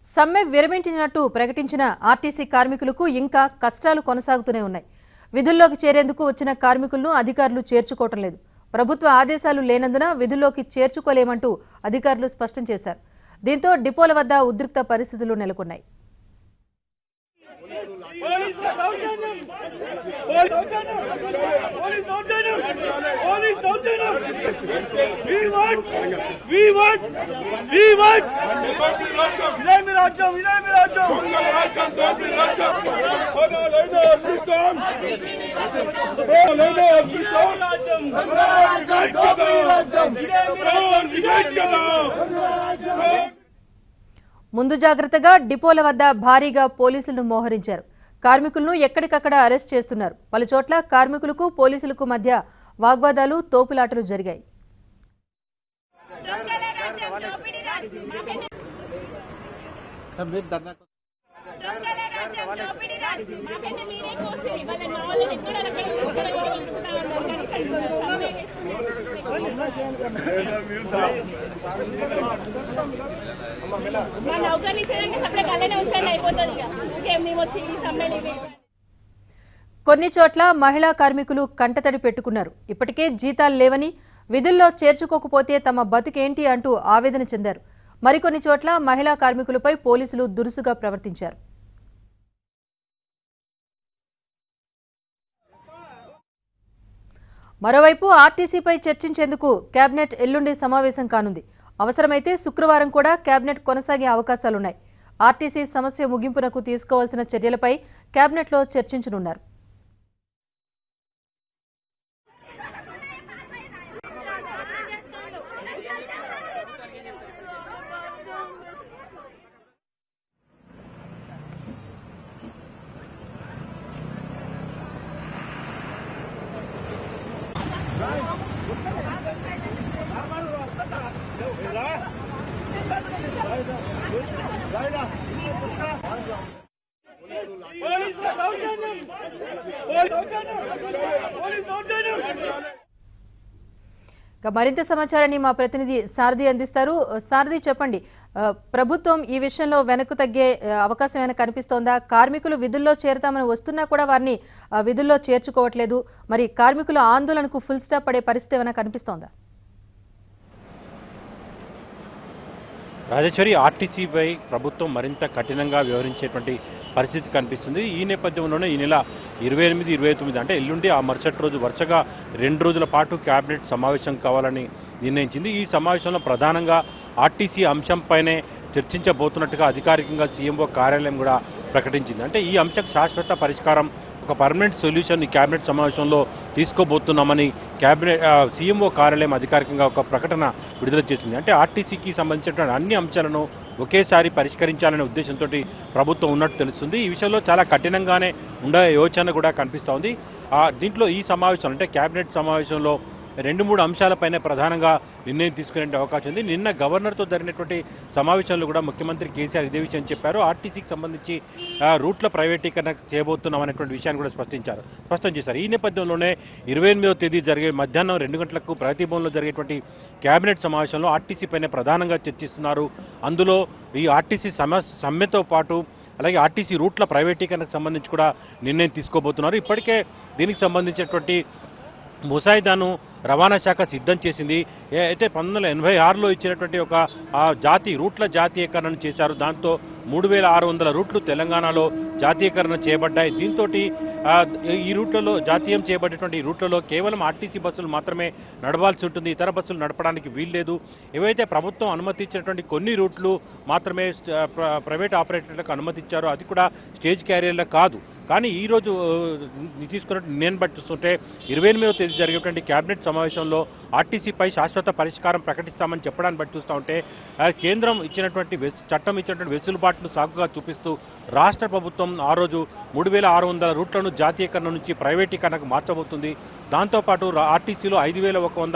సమ్మె విరమించినట్టు ప్రకటించిన ఆర్టీసీ కార్మికులకు ఇంకా కష్టాలు కొనసాగుతూనే ఉన్నాయి విధుల్లోకి చేరేందుకు వచ్చిన కార్మికులను అధికారులు చేర్చుకోవటం లేదు ప్రభుత్వ ఆదేశాలు లేనందున విధుల్లోకి చేర్చుకోలేమంటూ అధికారులు స్పష్టం చేశారు దీంతో డిపోల వద్ద ఉద్రిక్త పరిస్థితులు నెలకొన్నాయి Police downtime! Police downtime! We want! We want! We want! ఇదే మీ రాజ్యం ఇదే మీ రాజ్యం ముందు జాగ్రత్తగా డిపోల వద్ద భారీగా పోలీసులను మోహరించారు కార్మికులను ఎక్కడికక్కడ అరెస్ట్ చేస్తున్నారు పలుచోట్ల కార్మికులకు పోలీసులకు మధ్య వాగ్వాదాలు తోపులాటలు జరిగాయి మా నౌకర్ని ఇచ్చేదానికి సపరేట్ అలానే ఉంచండి అయిపోతుంది ఇక ఇంకేం మేము వచ్చి ఈ సమ్మెలు ఇవి కొన్ని చోట్ల మహిళా కార్మికులు కంటతడి పెట్టుకున్నారు ఇప్పటికే జీతాలు లేవని విధుల్లో చేర్చుకోకపోతే తమ బతుకేంటి అంటూ ఆవేదన చెందారు మరికొన్ని చోట్ల మహిళా కార్మికులపై పోలీసులు దురుసుగా ప్రవర్తించారు మరోవైపు ఆర్టీసీపై చర్చించేందుకు కేబినెట్ ఎల్లుండి సమావేశం కానుంది అవసరమైతే శుక్రవారం కూడా కేబినెట్ కొనసాగే అవకాశాలున్నాయి ఆర్టీసీ సమస్య ముగింపునకు తీసుకోవాల్సిన చర్యలపై కేబినెట్లో చర్చించనున్నారు పోలీస్ దౌర్జన్యం పోలీస్ దౌర్జన్యం పోలీస్ దౌర్జన్యం ఇక మరింత సమాచారాన్ని మా ప్రతినిధి సారథి అందిస్తారు సారథి చెప్పండి ఆ, ప్రభుత్వం ఈ విషయంలో వెనక్కు తగ్గే ఆ, అవకాశం ఏమైనా కనిపిస్తోందా కార్మికులు విధుల్లో చేరతామని వస్తున్నా కూడా వారిని ఆ, విధుల్లో చేర్చుకోవట్లేదు మరి కార్మికుల ఆందోళనకు ఫుల్ స్టాప్ పడే పరిస్థితి ఏమైనా కనిపిస్తోందా రాజేశ్వరి ఆర్టీసీపై ప్రభుత్వం మరింత కఠినంగా వ్యవహరించేటువంటి పరిస్థితి కనిపిస్తుంది ఈ నేపథ్యంలోనే ఈ నెల ఇరవై ఎనిమిది ఇరవై తొమ్మిది అంటే ఎల్లుండి ఆ మరుసటి రోజు వరుసగా రెండు రోజుల పాటు కేబినెట్ సమావేశం కావాలని నిర్ణయించింది ఈ సమావేశంలో ప్రధానంగా ఆర్టీసీ అంశంపైనే చర్చించబోతున్నట్టుగా అధికారికంగా సీఎంఓ కార్యాలయం కూడా ప్రకటించింది అంటే ఈ అంశం శాశ్వత పరిష్కారం ఒక పర్మనెంట్ సొల్యూషన్ ఈ కేబినెట్ సమావేశంలో తీసుకోబోతున్నామని కేబినెట్ ఆ, సీఎంఓ కార్యాలయం అధికారికంగా ఒక ప్రకటన విడుదల చేసింది అంటే ఆర్టీసీకి సంబంధించినటువంటి అన్ని అంశాలను ఒకేసారి పరిష్కరించాలనే ఉద్దేశంతో ప్రభుత్వం ఉన్నట్టు తెలుస్తుంది ఈ విషయంలో చాలా కఠినంగానే ఉండే యోచన కూడా కనిపిస్తోంది ఆ, దీంట్లో ఈ సమావేశం అంటే కేబినెట్ సమావేశంలో రెండు మూడు అంశాలపైన ప్రధానంగా నిర్ణయం తీసుకునే అవకాశం ఉంది నిన్న గవర్నర్తో జరిగినటువంటి సమావేశంలో కూడా ముఖ్యమంత్రి కేసీఆర్ ఇదే విషయం చెప్పారు ఆర్టీసీకి సంబంధించి ఆ, రూట్ల ప్రైవేటీకరణ చేయబోతున్నాం అనేటువంటి విషయాన్ని కూడా స్పష్టించారు స్పష్టం చేశారు ఈ నేపథ్యంలోనే ఇరవై ఎనిమిదవ తేదీ జరిగే మధ్యాహ్నం రెండు గంటలకు ప్రగతి భవన్లో జరిగేటువంటి కేబినెట్ సమావేశంలో ఆర్టీసీ పైన ప్రధానంగా చర్చిస్తున్నారు అందులో ఈ ఆర్టీసీ సమ సమ్మెతో పాటు అలాగే ఆర్టీసీ రూట్ల ప్రైవేటీకరణకు సంబంధించి కూడా నిర్ణయం తీసుకోబోతున్నారు ఇప్పటికే దీనికి సంబంధించినటువంటి ముసాయిదాను రవాణా శాఖ సిద్ధం చేసింది ఏ- అయితే పంతొమ్మిది వందల ఎనభై ఆరులో ఇచ్చినటువంటి ఒక ఆ జాతి రూట్ల జాతీయకరణను చేశారు దాంతో మూడు వేల ఆరు వందల రూట్లు తెలంగాణలో జాతీయకరణ చేయబడ్డాయి దీంతో ఈ రూట్లలో జాతీయం చేయబడేటువంటి ఈ రూట్లలో కేవలం ఆర్టీసీ బస్సులు మాత్రమే నడవాల్సి ఉంటుంది ఇతర బస్సులు నడపడానికి వీల్లేదు ఏవైతే ప్రభుత్వం అనుమతించినటువంటి కొన్ని రూట్లు మాత్రమే స్ట్- ప్ర- ప్రైవేట్ ఆపరేటర్లకు అనుమతించారో అది కూడా స్టేజ్ క్యారియర్లకు కాదు కానీ ఈ రోజు ఆ, తీసుకున్న నేను బట్టి చూస్తుంటే ఇరవై ఎనిమిదవ తేదీ జరిగేటువంటి కేబినెట్ సమావేశంలో ఆర్టీసీపై శాశ్వత పరిష్కారం ప్రకటిస్తామని చెప్పడాన్ని బట్టి చూస్తూ ఉంటే ఆ, కేంద్రం ఇచ్చినటువంటి వెస్ చట్టం ఇచ్చినటువంటి వెసులుబాటును సాగుగా చూపిస్తూ రాష్ట్ర ప్రభుత్వం ఆ రోజు మూడు వేల ఆరు వందల రూట్లను జాతీయకరణ నుంచి ప్రైవేటీకరణకు మార్చబోతుంది దాంతోపాటు రా- ఆర్టీసీలో ఐదు వేల ఒక వంద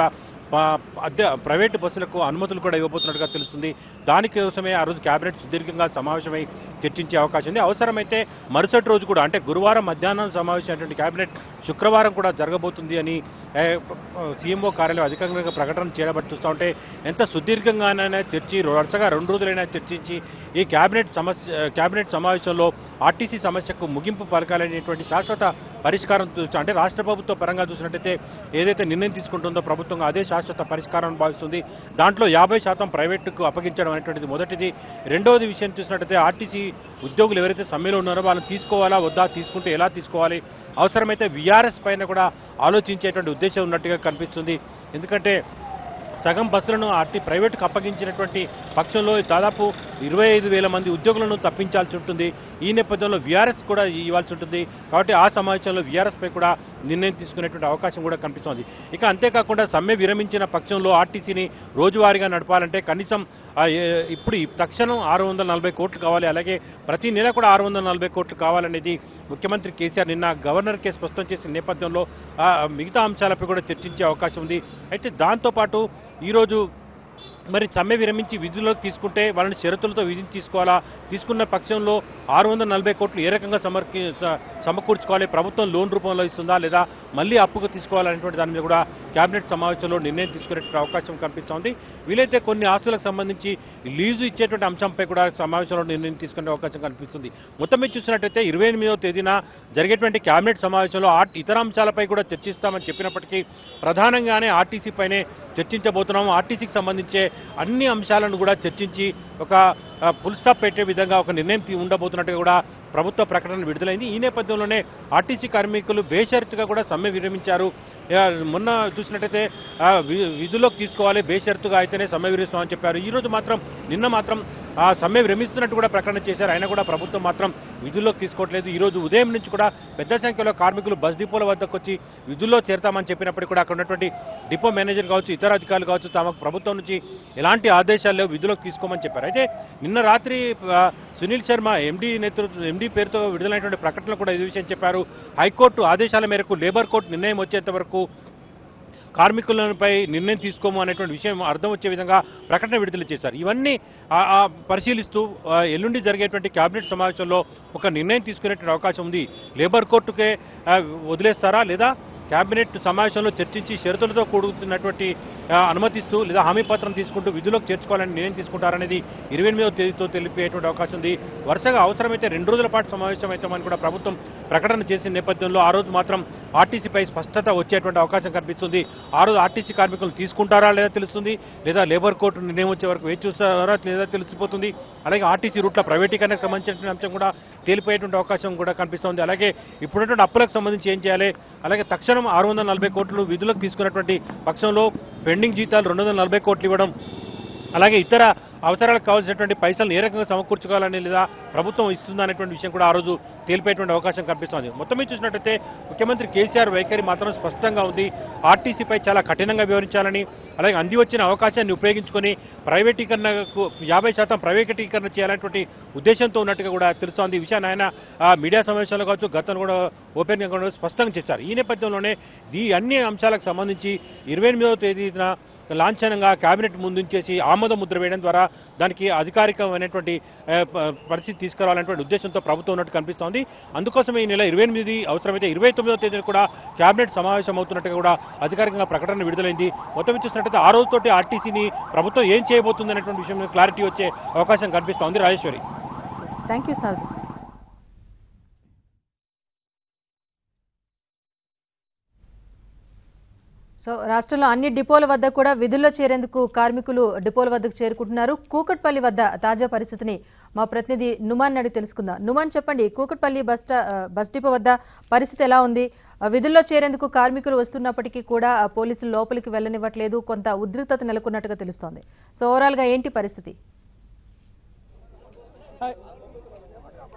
ప- అద్దె ప్రైవేటు బస్సులకు అనుమతులు కూడా ఇవ్వబోతున్నట్టుగా తెలుస్తుంది దానికోసమే ఆ రోజు కేబినెట్ సుదీర్ఘంగా సమావేశమై చర్చించే అవకాశం ఉంది అవసరమైతే మరుసటి రోజు కూడా అంటే గురువారం మధ్యాహ్నం సమావేశమైనటువంటి కేబినెట్ శుక్రవారం కూడా జరగబోతుంది అని ఏ, సీఎంఓ కార్యాలయం అధికారికంగా ప్రకటన చేయబట్టి చూస్తూ ఉంటే ఎంత సుదీర్ఘంగానైనా చర్చి వరుసగా రెండు రోజులైనా చర్చించి ఈ కేబినెట్ సమస్య కేబినెట్ సమావేశంలో ఆర్టీసీ సమస్యకు ముగింపు పలకాలనేటువంటి శాశ్వత పరిష్కారం చూసి అంటే రాష్ట్ర ప్రభుత్వ పరంగా చూసినట్టయితే ఏదైతే నిర్ణయం తీసుకుంటుందో ప్రభుత్వం అదే శాశ్వత పరిష్కారం భావిస్తుంది దాంట్లో యాభై శాతం ప్రైవేటుకు అప్పగించడం అనేటువంటిది మొదటిది రెండవది విషయం చూసినట్టయితే ఆర్టీసీ ఉద్యోగులు ఎవరైతే సమ్మెలో ఉన్నారో వాళ్ళని తీసుకోవాలా వద్దా తీసుకుంటే ఎలా తీసుకోవాలి అవసరమైతే విఆర్ఎస్ పైన కూడా ఆలోచించేటువంటి ఉద్దేశం ఉన్నట్టుగా కనిపిస్తుంది ఎందుకంటే సగం బస్సులను ఆర్టీ ప్రైవేటుకు అప్పగించినటువంటి పక్షంలో దాదాపు ఇరవై ఐదు వేల మంది ఉద్యోగులను తప్పించాల్సి ఉంటుంది ఈ నేపథ్యంలో వీఆర్ఎస్ కూడా ఇవ్వాల్సి ఉంటుంది కాబట్టి ఆ సమావేశంలో వీఆర్ఎస్ పై కూడా నిర్ణయం తీసుకునేటువంటి అవకాశం కూడా కనిపిస్తోంది ఇక అంతేకాకుండా సమ్మె విరమించిన పక్షంలో ఆర్టీసీని రోజువారీగా నడపాలంటే కనీసం ఆ, ఏ- ఇప్పుడు ఈ తక్షణం ఆరు వందల నలభై కోట్లు కావాలి అలాగే ప్రతి నెల కూడా ఆరు వందల నలభై కోట్లు కావాలనేది ముఖ్యమంత్రి కేసీఆర్ నిన్న గవర్నర్కే స్పష్టం చేసిన నేపథ్యంలో ఆ, మిగతా అంశాలపై కూడా చర్చించే అవకాశం ఉంది అయితే దాంతోపాటు ఈరోజు మరి సమ్మె విరమించి విధుల్లోకి తీసుకుంటే వాళ్ళని షరతులతో విధిని తీసుకోవాలా తీసుకున్న పక్షంలో ఆరు వందల నలభై కోట్లు ఏ రకంగా సమర్కి స- సమకూర్చుకోవాలి ప్రభుత్వం లోన్ రూపంలో ఇస్తుందా లేదా మళ్ళీ అప్పుకు తీసుకోవాలనేటువంటి దాని మీద కూడా కేబినెట్ సమావేశంలో నిర్ణయం తీసుకునేటువంటి అవకాశం కనిపిస్తోంది వీలైతే కొన్ని ఆస్తులకు సంబంధించి లీజు ఇచ్చేటువంటి అంశంపై కూడా సమావేశంలో నిర్ణయం తీసుకునే అవకాశం కనిపిస్తుంది మొత్తం మీద చూసినట్టయితే ఇరవై ఎనిమిదవ తేదీన జరిగేటువంటి కేబినెట్ సమావేశంలో ఆ ఇతర అంశాలపై కూడా చర్చిస్తామని చెప్పినప్పటికీ ప్రధానంగానే ఆర్టీసీ పైనే చర్చించబోతున్నాము ఆర్టీసీకి సంబంధించే అన్ని అంశాలను కూడా చర్చించి ఒక ఫుల్ స్టాప్ పెట్టే విధంగా ఒక నిర్ణయం తీ- ఉండబోతున్నట్టుగా కూడా ప్రభుత్వ ప్రకటన విడుదలైంది ఈ నేపథ్యంలోనే ఆర్టీసీ కార్మికులు బేషరతుగా కూడా సమ్మె విరమించారు ఆ, మొన్న చూసినట్టయితే ఆ, వి- విధుల్లోకి తీసుకోవాలి బేషరతుగా అయితేనే సమ్మె విరమిస్తామని చెప్పారు ఈ రోజు మాత్రం నిన్న మాత్రం ఆ సమ్మె విరమిస్తున్నట్టు కూడా ప్రకటన చేశారు అయినా కూడా ప్రభుత్వం మాత్రం విధుల్లోకి తీసుకోవట్లేదు ఈ రోజు ఉదయం నుంచి కూడా పెద్ద సంఖ్యలో కార్మికులు బస్ డిపోల వద్దకు వచ్చి విధుల్లో చేరతామని చెప్పినప్పటికీ కూడా అక్కడ ఉన్నటువంటి డిపో మేనేజర్ కావచ్చు ఇతర అధికారులు కావచ్చు తమకు ప్రభుత్వం నుంచి ఎలాంటి ఆదేశాలు లేవు విధులోకి తీసుకోమని చెప్పారు అయితే నిన్న రాత్రి ఆ, సునీల్ శర్మ ఎండీ నేతృత్వ ఎండీ పేరుతో విడుదలైనటువంటి ప్రకటనలో కూడా ఈ విషయం చెప్పారు హైకోర్టు ఆదేశాల మేరకు లేబర్ కోర్టు నిర్ణయం వచ్చేంత వరకు కార్మికులపై నిర్ణయం తీసుకోము అనేటువంటి విషయం అర్థం వచ్చే విధంగా ప్రకటన విడుదల చేశారు ఇవన్నీ ఆ- ఆ పరిశీలిస్తూ ఆ, ఎల్లుండి జరిగేటువంటి కేబినెట్ సమావేశంలో ఒక నిర్ణయం తీసుకునేటువంటి అవకాశం ఉంది లేబర్ కోర్టుకే ఆ, వదిలేస్తారా లేదా కేబినెట్ సమావేశంలో చర్చించి షరతులతో కూడుతున్నటువంటి ఆ, అనుమతిస్తూ లేదా హామీ పత్రం తీసుకుంటూ విధులకు చేర్చుకోవాలని నిర్ణయం తీసుకుంటారనేది ఇరవై ఎనిమిదవ తేదీతో తెలిపేటువంటి అవకాశం ఉంది వరుసగా అవసరమైతే రెండు రోజుల పాటు సమావేశం అవుతామని కూడా ప్రభుత్వం ప్రకటన చేసిన నేపథ్యంలో ఆ రోజు మాత్రం ఆర్టీసీపై స్పష్టత వచ్చేటువంటి అవకాశం కనిపిస్తుంది ఆ రోజు ఆర్టీసీ కార్మికులు తీసుకుంటారా లేదా తెలుస్తుంది లేదా లేబర్ కోర్టు నిర్ణయం వచ్చే వరకు వేచి చూస్తారా లేదా తెలిసిపోతుంది అలాగే ఆర్టీసీ రూట్ల ప్రైవేటీకరణకు సంబంధించిన అంశం కూడా తేలిపోయేటువంటి అవకాశం కూడా కనిపిస్తోంది అలాగే ఇప్పుడున్నటువంటి అప్పులకు సంబంధించి ఏం చేయాలి అలాగే తక్షణం ఆరు వందల నలభై కోట్లు విధులకు తీసుకున్నటువంటి పక్షంలో పెండింగ్ జీతాలు రెండు వందల నలభై కోట్లు ఇవ్వడం అలాగే ఇతర అవసరాలకు కావాల్సినటువంటి పైసలు ఏ రకంగా సమకూర్చుకోవాలని లేదా ప్రభుత్వం ఇస్తుందా అనేటువంటి విషయం కూడా ఆ రోజు తేలిపోయేటువంటి అవకాశం కనిపిస్తోంది మొత్తం మీద చూసినట్టయితే ముఖ్యమంత్రి కేసీఆర్ వైఖరి మాత్రం స్పష్టంగా ఉంది ఆర్టీసీపై చాలా కఠినంగా వివరించాలని అలాగే అంది వచ్చిన అవకాశాన్ని ఉపయోగించుకొని ప్రైవేటీకరణకు యాభై శాతం ప్రైవేటీకరణ చేయాలనేటువంటి ఉద్దేశంతో ఉన్నట్టుగా కూడా తెలుస్తోంది ఈ విషయాన్ని ఆయన ఆ, మీడియా సమావేశాలు కావచ్చు గతంలో కూడా ఓపెన్గా కూడా స్పష్టంగా చేశారు ఈ నేపథ్యంలోనే ఈ అన్ని అంశాలకు సంబంధించి ఇరవై ఎనిమిదవ తేదీన లాంఛనంగా కేబినెట్ ముందుంచేసి ఆమోద ముద్ర వేయడం ద్వారా దానికి అధికారికమైనటువంటి ఆ, ప- పరిస్థితి తీసుకురావాలనేటువంటి ఉద్దేశంతో ప్రభుత్వం ఉన్నట్టు కనిపిస్తోంది అందుకోసమే ఈ నెల ఇరవై ఎనిమిది అవసరమైతే ఇరవై తొమ్మిదవ తేదీన కూడా కేబినెట్ సమావేశం అవుతున్నట్టుగా కూడా అధికారికంగా ప్రకటన విడుదలైంది మొత్తం మీద చూసినట్టయితే ఆ రోజుతోటి ఆర్టీసీని ప్రభుత్వం ఏం చేయబోతుంది అనేటువంటి విషయం మీద క్లారిటీ వచ్చే అవకాశం కనిపిస్తోంది Rajeshwari thank you Sarathi so రాష్ట్రంలో అన్ని డిపోల వద్ద కూడా విధుల్లో చేరేందుకు కార్మికులు డిపోల వద్దకు చేరుకుంటున్నారు కూకట్పల్లి వద్ద తాజా పరిస్థితిని మా ప్రతినిధి నుమాన్ అడిగి తెలుసుకుందాం నుమాన్ చెప్పండి కూకట్పల్లి బస్ స్టా ఆ, బస్ డిపో వద్ద పరిస్థితి ఎలా ఉంది ఆ, విధుల్లో చేరేందుకు కార్మికులు వస్తున్నప్పటికీ కూడా ఆ, పోలీసులు లోపలికి వెళ్ళనివ్వట్లేదు కొంత ఉద్రిక్తత నెలకొన్నట్టుగా తెలుస్తోంది సో ఓవరాల్గా ఏంటి పరిస్థితి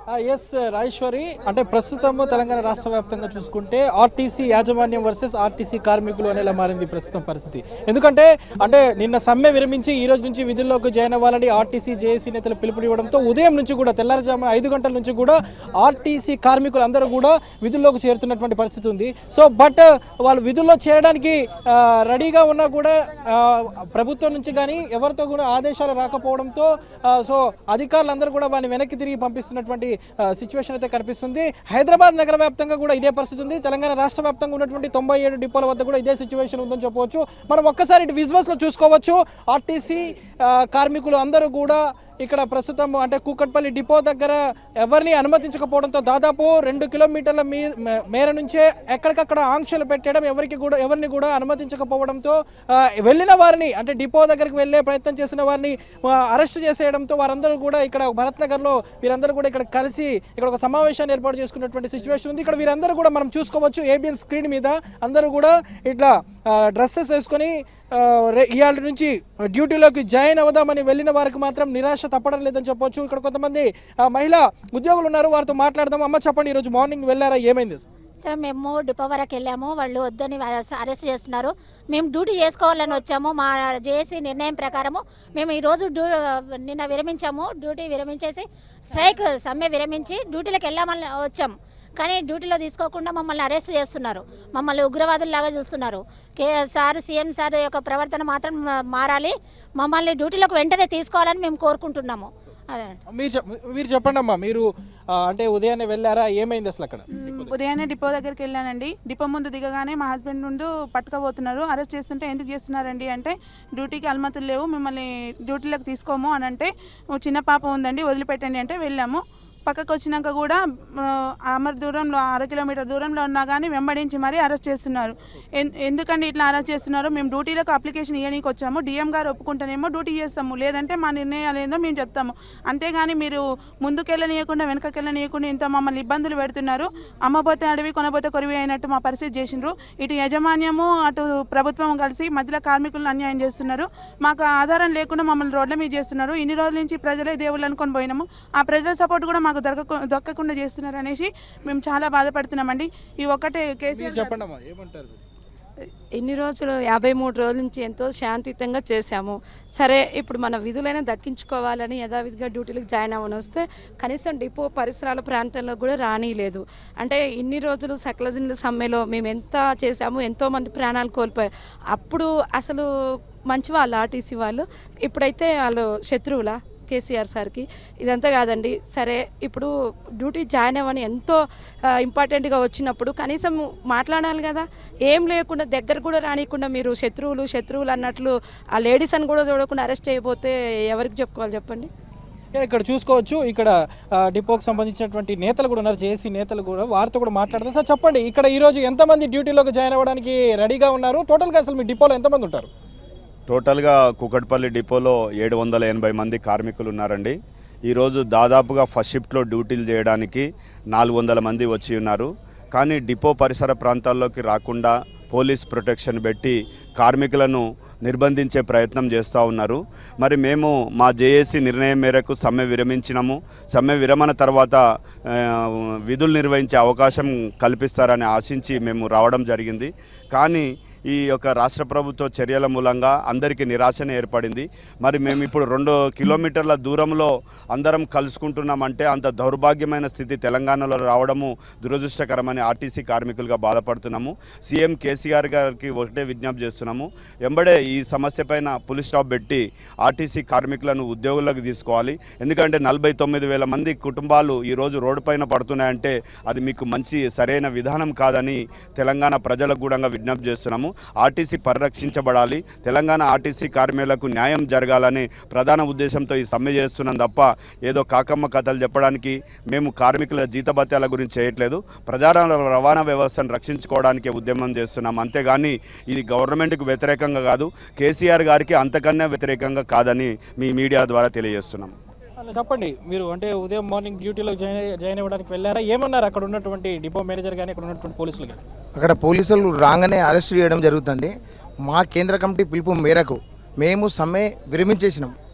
ఎస్ రాజేశ్వరి అంటే ప్రస్తుతం తెలంగాణ రాష్ట్ర వ్యాప్తంగా చూసుకుంటే ఆర్టీసీ యాజమాన్యం వర్సెస్ ఆర్టీసీ కార్మికులు అనేలా మారింది ప్రస్తుతం పరిస్థితి ఎందుకంటే అంటే నిన్న సమ్మె విరమించి ఈ రోజు నుంచి విధుల్లోకి జాయిన్ అవ్వాలని ఆర్టీసీ జేఏసీ నేతలు పిలుపునివ్వడంతో ఉదయం నుంచి కూడా తెల్లారుజామున ఐదు గంటల నుంచి కూడా ఆర్టీసీ కార్మికులు అందరూ కూడా విధుల్లోకి చేరుతున్నటువంటి పరిస్థితి ఉంది సో బట్ వాళ్ళు విధుల్లో చేరడానికి ఆ, రెడీగా ఉన్నా కూడా ఆ, ప్రభుత్వం నుంచి కానీ ఎవరితో కూడా ఆదేశాలు రాకపోవడంతో ఆ, సో అధికారులందరూ కూడా వారిని వెనక్కి తిరిగి పంపిస్తున్నటువంటి సిచ్యువేషన్ అయితే కనిపిస్తుంది హైదరాబాద్ నగర వ్యాప్తంగా కూడా ఇదే పరిస్థితి ఉంది తెలంగాణ రాష్ట్ర వ్యాప్తంగా ఉన్నటువంటి తొంభై ఏడు డిపోల వద్ద కూడా ఇదే సిచ్యువేషన్ ఉందని చెప్పవచ్చు మనం ఒక్కసారి ఇటు విజువల్స్ లో చూసుకోవచ్చు ఆర్టీసీ ఆ, కార్మికులు అందరూ కూడా ఇక్కడ ప్రస్తుతం అంటే కూకట్పల్లి డిపో దగ్గర ఎవరిని అనుమతించకపోవడంతో దాదాపు రెండు కిలోమీటర్ల మీ మే- మేర నుంచే ఎక్కడికక్కడ ఆంక్షలు పెట్టడం ఎవరికి కూడా ఎవరిని కూడా అనుమతించకపోవడంతో ఆ, వెళ్ళిన వారిని అంటే డిపో దగ్గరికి వెళ్ళే ప్రయత్నం చేసిన వారిని ఆ, అరెస్ట్ చేసేయడంతో వారందరూ కూడా ఇక్కడ భరత్ నగర్లో వీరందరూ కూడా ఇక్కడ కలిసి ఇక్కడ ఒక సమావేశాన్ని ఏర్పాటు చేసుకున్నటువంటి సిచ్యువేషన్ ఉంది ఇక్కడ వీరందరూ కూడా మనం చూసుకోవచ్చు ఏబిఎన్ స్క్రీన్ మీద అందరూ కూడా ఇట్లా డ్రెస్సెస్ వేసుకొని ఆ, రే- ఇవాళ నుంచి డ్యూటీలోకి జాయిన్ అవుదామని వెళ్ళిన వారికి మాత్రం నిరాశ తప్పడం లేదని చెప్పొచ్చు ఇక్కడ కొంతమంది ఆ, మహిళా ఉద్యోగులు ఉన్నారు వారితో మాట్లాడదాం అమ్మ చెప్పండి ఈరోజు మార్నింగ్ వెళ్ళారా ఏమైంది సార్ మేము డిపో వరకు వెళ్ళాము వాళ్ళు వద్దని అరెస్ట్ అరెస్ట్ చేస్తున్నారు మేము డ్యూటీ చేసుకోవాలని వచ్చాము మా జేఏసీ నిర్ణయం ప్రకారము మేము ఈరోజు డ్యూ నిన్న విరమించాము డ్యూటీ విరమించేసి స్ట్రైక్ సమ్మె విరమించి డ్యూటీలకు వెళ్ళామని వచ్చాం కానీ డ్యూటీలో తీసుకోకుండా మమ్మల్ని అరెస్ట్ చేస్తున్నారు మమ్మల్ని ఉగ్రవాదుల్లాగా చూస్తున్నారు కే సార్ సీఎం సార్ యొక్క ప్రవర్తన మాత్రం మారాలి మమ్మల్ని డ్యూటీలోకి వెంటనే తీసుకోవాలని మేము కోరుకుంటున్నాము అదే మీరు చెప్- మీరు చెప్పండి అమ్మా మీరు ఆ, అంటే ఉదయాన్నే వెళ్ళారా ఏమైంది అసలు అక్కడ ఉదయాన్నే డిపో దగ్గరికి వెళ్ళానండి డిపో ముందు దిగగానే మా హస్బెండ్ ముందు పట్టుకోబోతున్నారు అరెస్ట్ చేస్తుంటే ఎందుకు చేస్తున్నారండి అంటే డ్యూటీకి అనుమతులు లేవు మిమ్మల్ని డ్యూటీలోకి తీసుకోము అని అంటే "ఓ చిన్న పాప ఉందండి వదిలిపెట్టండి అంటే వెళ్ళాము పక్కకు వచ్చినాక కూడా ఆ, అమర్ దూరంలో అర కిలోమీటర్ దూరంలో ఉన్నా కానీ వెంబడించి మరీ అరెస్ట్ చేస్తున్నారు ఎన్- ఎందుకండి ఇట్లా అరెస్ట్ చేస్తున్నారు మేము డ్యూటీలకు అప్లికేషన్ ఇవ్వనీకి వచ్చాము డిఎం గారు ఒప్పుకుంటేనేమో డ్యూటీ చేస్తాము లేదంటే మా నిర్ణయాలు ఏందో మేము చెప్తాము అంతేగాని మీరు ముందుకెళ్ళనీయకుండా వెనకకెళ్ళనీయకుండా ఇంత మమ్మల్ని ఇబ్బందులు పెడుతున్నారు అమ్మపోతే అడవి కొనబోతే కొరివి అయినట్టు మా పరిస్థితి చేసిండ్రు ఇటు యజమాన్యము అటు ప్రభుత్వం కలిసి మధ్యలో కార్మికులను అన్యాయం చేస్తున్నారు మాకు ఆధారం లేకుండా మమ్మల్ని రోడ్ల మీద చేస్తున్నారు ఇన్ని రోజుల నుంచి ప్రజలే దేవుళ్ళు అనుకొని పోయినాము ఆ ప్రజల సపోర్ట్ కూడా మాకు దొరక దొక్కకుండా చేస్తున్నారు అనేసి మేము చాలా బాధపడుతున్నామండి ఈ ఒక్కటే మీరు కేసీఆర్ చెప్పండి అమ్మా ఏమంటారు మీరు? ఇన్ని రోజులు యాభై మూడు రోజుల నుంచి ఎంతో శాంతియుతంగా చేశాము సరే ఇప్పుడు మన విధులైనా దక్కించుకోవాలని యథావిధిగా డ్యూటీలకు జాయిన్ అవ్వని వస్తే కనీసం డిపో పరిసరాల ప్రాంతంలో కూడా రానిలేదు అంటే ఇన్ని రోజులు సకలజనుల సమ్మెలో మేము ఎంత చేశాము ఎంతో మంది ప్రాణాలు కోల్పోయాం అప్పుడు అసలు మంచి వాళ్ళు ఆర్టీసీ వాళ్ళు ఇప్పుడైతే వాళ్ళు శత్రువులా కేసీఆర్ సార్కి ఇదంతా కాదండి సరే ఇప్పుడు డ్యూటీ జాయిన్ అవ్వని ఎంతో ఆ, ఇంపార్టెంట్గా వచ్చినప్పుడు కనీసం మాట్లాడాలి కదా ఏం లేకుండా దగ్గర కూడా రానియకుండా మీరు శత్రువులు శత్రువులు అన్నట్లు ఆ లేడీస్ అని కూడా చూడకుండా అరెస్ట్ చేయబోతే ఎవరికి చెప్పుకోవాలి చెప్పండి ఏ, ఇక్కడ చూసుకోవచ్చు ఇక్కడ ఆ, డిపోకి సంబంధించినటువంటి నేతలు కూడా ఉన్నారు జేఏసీ నేతలు కూడా వారితో కూడా మాట్లాడదాం సార్ చెప్పండి ఇక్కడ ఈ రోజు ఎంతమంది డ్యూటీలోకి జాయిన్ అవ్వడానికి రెడీగా ఉన్నారు టోటల్గా అసలు మీ డిపోలో ఎంతమంది ఉంటారు టోటల్గా కుకట్పల్లి డిపోలో ఏడు వందల ఎనభై మంది కార్మికులు ఉన్నారండి ఈరోజు దాదాపుగా ఫస్ట్ షిఫ్ట్లో డ్యూటీలు చేయడానికి నాలుగు వందల మంది వచ్చి ఉన్నారు కానీ డిపో పరిసర ప్రాంతాల్లోకి రాకుండా పోలీస్ ప్రొటెక్షన్ పెట్టి కార్మికులను నిర్బంధించే ప్రయత్నం చేస్తూ ఉన్నారు మరి మేము మా జేఏసీ నిర్ణయం మేరకు సమ్మె విరమించినాము సమ్మె విరమణ తర్వాత ఆ, విధులు నిర్వహించే అవకాశం కల్పిస్తారని ఆశించి మేము రావడం జరిగింది కానీ ఈ యొక్క రాష్ట్ర ప్రభుత్వ చర్యల మూలంగా అందరికీ నిరాశనే ఏర్పడింది మరి మేము ఇప్పుడు రెండు కిలోమీటర్ల దూరంలో అందరం కలుసుకుంటున్నామంటే అంత దౌర్భాగ్యమైన స్థితి తెలంగాణలో రావడము దురదృష్టకరమని ఆర్టీసీ కార్మికులుగా బాధపడుతున్నాము సీఎం కేసీఆర్ గారికి ఒకటే విజ్ఞప్తి చేస్తున్నాము వెంబడే ఈ సమస్య పైన పులి స్టాప్ పెట్టి ఆర్టీసీ కార్మికులను ఉద్యోగులకు తీసుకోవాలి ఎందుకంటే నలభై తొమ్మిది వేల మంది కుటుంబాలు ఈరోజు రోడ్డు పైన పడుతున్నాయంటే అది మీకు మంచి సరైన విధానం కాదని తెలంగాణ ప్రజలకు కూడా విజ్ఞప్తి చేస్తున్నాము ఆర్టీసీ పరిరక్షించబడాలి తెలంగాణ ఆర్టీసీ కార్మికులకు న్యాయం జరగాలని ప్రధాన ఉద్దేశంతో ఈ సమ్మె చేస్తున్నాం తప్ప ఏదో కాకమ్మ కథలు చెప్పడానికి మేము కార్మికుల జీతభత్యాల గురించి చేయట్లేదు ప్రజా రవాణా వ్యవస్థను రక్షించుకోవడానికి ఉద్యమం చేస్తున్నాం అంతేగాని ఇది గవర్నమెంట్కు వ్యతిరేకంగా కాదు కేసీఆర్ గారికి అంతకన్నా వ్యతిరేకంగా కాదని మీ మీడియా ద్వారా తెలియజేస్తున్నాం అలా చెప్పండి మీరు అంటే ఉదయం మార్నింగ్ డ్యూటీలో జాయిన్ అయ్యి- జాయిన్ అవ్వడానికి వెళ్ళారా ఏమన్నారు అక్కడ ఉన్నటువంటి డిపో మేనేజర్ కానీ అక్కడ ఉన్నటువంటి పోలీసులు కానీ అక్కడ పోలీసులు రాగానే అరెస్ట్ చేయడం జరుగుతుంది మా కేంద్ర కమిటీ పిలుపు మేరకు మేము సమ్మె విరమించేసినాం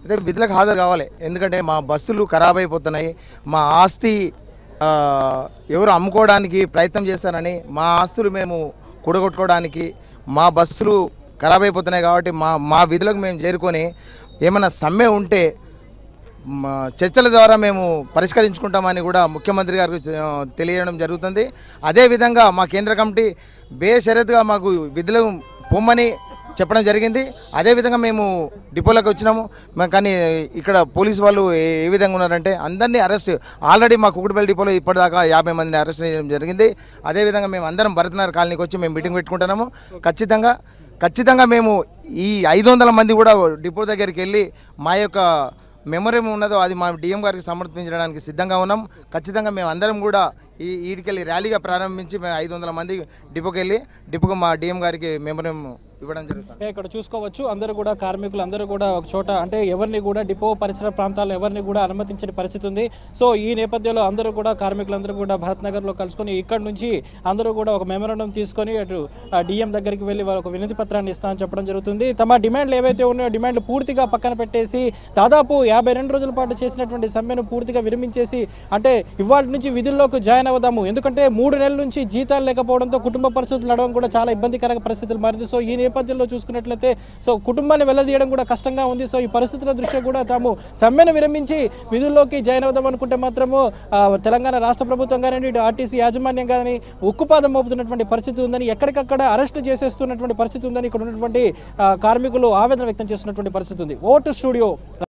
అయితే విధులకు హాజరు కావాలి ఎందుకంటే మా బస్సులు ఖరాబ్ అయిపోతున్నాయి మా ఆస్తి ఆ, ఎవరు అమ్ముకోవడానికి ప్రయత్నం చేస్తారని మా ఆస్తులు మేము కూడగొట్టుకోవడానికి మా బస్సులు ఖరాబ్ అయిపోతున్నాయి కాబట్టి మా మా విధులకు మేము చేరుకొని ఏమైనా సమ్మె ఉంటే మా చర్చల ద్వారా మేము పరిష్కరించుకుంటామని కూడా ముఖ్యమంత్రి గారికి ఆ, తెలియడం జరుగుతుంది అదేవిధంగా మా కేంద్ర కమిటీ బేషరతుగా మాకు విధులు పొమ్మని చెప్పడం జరిగింది అదేవిధంగా మేము డిపోలోకి వచ్చినాము మేము కానీ ఇక్కడ పోలీసు వాళ్ళు ఏ ఏ విధంగా ఉన్నారంటే అందరినీ అరెస్ట్ ఆల్రెడీ మా కుకుడుపల్లి డిపోలో ఇప్పటిదాకా యాభై మందిని అరెస్ట్ చేయడం జరిగింది అదేవిధంగా మేము అందరం భరతనగర్ కాలనీకి వచ్చి మేము మీటింగ్ పెట్టుకుంటున్నాము ఖచ్చితంగా ఖచ్చితంగా మేము ఈ ఐదు వందల మంది కూడా డిపో దగ్గరికి వెళ్ళి మా యొక్క మెమొరేం ఉన్నదో అది మా డిఎం గారికి సమర్పించడానికి సిద్ధంగా ఉన్నాం ఖచ్చితంగా మేము అందరం కూడా ఈ ఈడికెళ్ళి ర్యాలీగా ప్రారంభించి మేము ఐదు వందల మంది డిపోకి వెళ్ళి డిపోకి మా డిఎం గారికి మెమొరేం ఇవ్వడం జరుగుతుంది అంటే ఇక్కడ చూసుకోవచ్చు అందరూ కూడా కార్మికులు అందరూ కూడా ఒక చోట అంటే ఎవరిని కూడా డిపో పరిసర ప్రాంతాల్లో ఎవరిని కూడా అనుమతించని పరిస్థితి ఉంది సో ఈ నేపథ్యంలో అందరూ కూడా కార్మికులందరూ కూడా భరత్ నగర్లో కలుసుకొని ఇక్కడ నుంచి అందరూ కూడా ఒక మెమోరండం తీసుకొని అటు డిఎం దగ్గరికి వెళ్ళి వాళ్ళ ఒక వినతి పత్రాన్ని ఇస్తామని చెప్పడం జరుగుతుంది తమ డిమాండ్లు ఏవైతే ఉన్నాయో డిమాండ్లు పూర్తిగా పక్కన పెట్టేసి దాదాపు యాభై రెండు రోజుల పాటు చేసినటువంటి సమ్మెను పూర్తిగా విరమించేసి అంటే ఇవాళ నుంచి విధుల్లోకి జాయిన్ అవుదాము ఎందుకంటే మూడు నెలల నుంచి జీతాలు లేకపోవడంతో కుటుంబ పరిస్థితులు నడవడం కూడా చాలా ఇబ్బందికర పరిస్థితులు మారింది సో ఈ నేపథ్యంలో చూసుకున్నట్లయితే సో కుటుంబాన్ని వెళ్ళదీయడం కూడా కష్టంగా ఉంది సో ఈ పరిస్థితుల దృష్ట్యా కూడా తాము సమ్మెను విరమించి విధుల్లోకి జాయిన్ అవుదాం అనుకుంటే మాత్రము ఆ, తెలంగాణ రాష్ట్ర ప్రభుత్వం కానివ్వండి ఇటు ఆర్టీసీ యాజమాన్యం కానీ ఉక్కుపాదం మోపుతున్నటువంటి పరిస్థితి ఉందని ఎక్కడికక్కడ అరెస్ట్ చేసేస్తున్నటువంటి పరిస్థితి ఉందని ఇక్కడ ఉన్నటువంటి ఆ, కార్మికులు ఆవేదన వ్యక్తం చేస్తున్నటువంటి పరిస్థితి ఉంది ఓటు స్టూడియో